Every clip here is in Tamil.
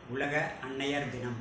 உலக அன்னையர் தினம்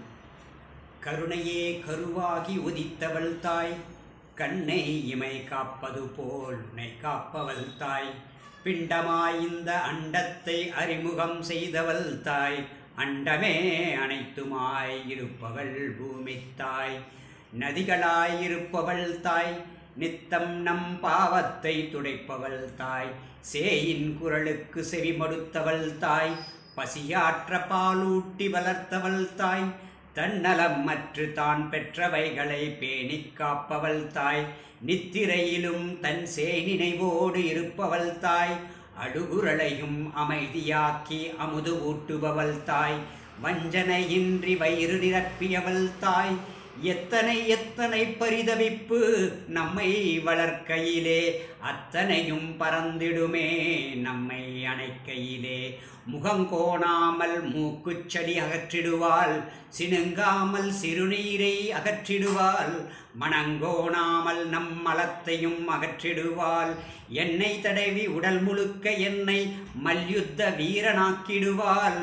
கருணையே கருவாகி உதித்தவள் தாய் கண்ணை இமை காப்பது போல் உன்னை காப்பவள் தாய் பிண்டமாய் இந்த அண்டத்தை அறிமுகம் செய்தவள் தாய் அண்டமே அனைத்துமாய் இருப்பவள் பூமி தாய் நதிகளாய் இருப்பவள் தாய் நித்தம் நம் பாவத்தை துடைப்பவள் தாய் சேயின் குரலுக்கு செவிமடுத்தவள் தாய் பசியாற்ற பாலூட்டி வளர்த்தவள் தாய் தன்னலம் மற்று தான் பெற்றவைகளை பேணிக் காப்பவள் தாய் நித்திரையிலும் தன் சேனினைவோடு இருப்பவள் தாய் அழுகுரலையும் அமைதியாக்கி அமுது ஊட்டுபவள் தாய் வஞ்சனையின்றி வயிறு நிரப்பியவள் தாய் எத்தனை எத்தனை பரிதவிப்பு நம்மை வளர்க்கையிலே அத்தனையும் பறந்திடுமே நம்மை அணைக்கையிலே முகங்கோணாமல் மூக்குச்செடி அகற்றிடுவாள் சினுங்காமல் சிறுநீரை அகற்றிடுவாள் மனங்கோணாமல் நம் மலத்தையும் அகற்றிடுவாள் எண்ணெய் தடவி உடல் முழுக்க என்னை மல்யுத்த வீரனாக்கிடுவாள்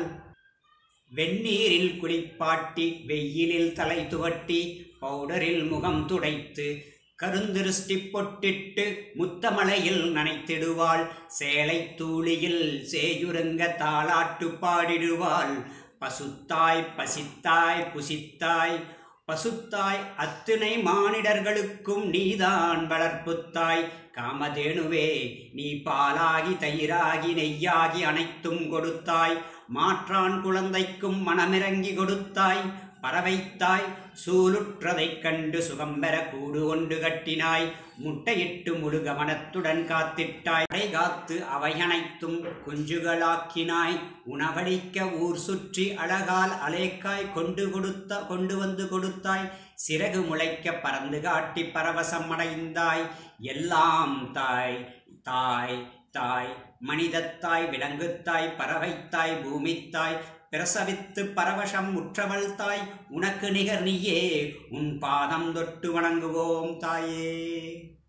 வெந்நீரில் குளிப்பாட்டி வெயிலில் தலை துவட்டி பவுடரில் முகம் துடைத்து கருந்திருஷ்டி பொட்டிட்டு முத்தமலையில் நனைத்திடுவாள் சேலை தூளியில் சேயுரங்க தாளாட்டு பாடிடுவாள் பசுத்தாய் பசித்தாய் புசித்தாய் பசுத்தாய் அத்துணை மானிடர்களுக்கும் நீதான் வளர்ப்புத்தாய் காமதேனுவே நீ பாலாகி தயிராகி நெய்யாகி அனைத்தும் கொடுத்தாய் மாற்றான் குழந்தைக்கும் மனமிறங்கி கொடுத்தாய் பறவைத்தாய் சூலுற்றதைக் கண்டு சுகம் பெற கூடு கொண்டு கட்டினாய் முட்டையிட்டு முழு கவனத்துடன் காத்திட்டாய் அடை காத்து அவை அனைத்தும் குஞ்சுகளாக்கினாய் உணவளிக்க ஊர் சுற்றி அழகால் அலேக்காய் கொண்டு கொடுத்த கொண்டு வந்து கொடுத்தாய் சிறகு முளைக்க பறந்து காட்டி பரவசம் அடைந்தாய் எல்லாம் தாய் தாய் தாய் மனிதத்தாய் விலங்குத்தாய் பறவைத்தாய் பூமித்தாய் பிரசவித்து பரவசம் உற்றவள் தாய் உனக்கு நிகர் நீயே உன் பாதம் தொட்டு வணங்குவோம் தாயே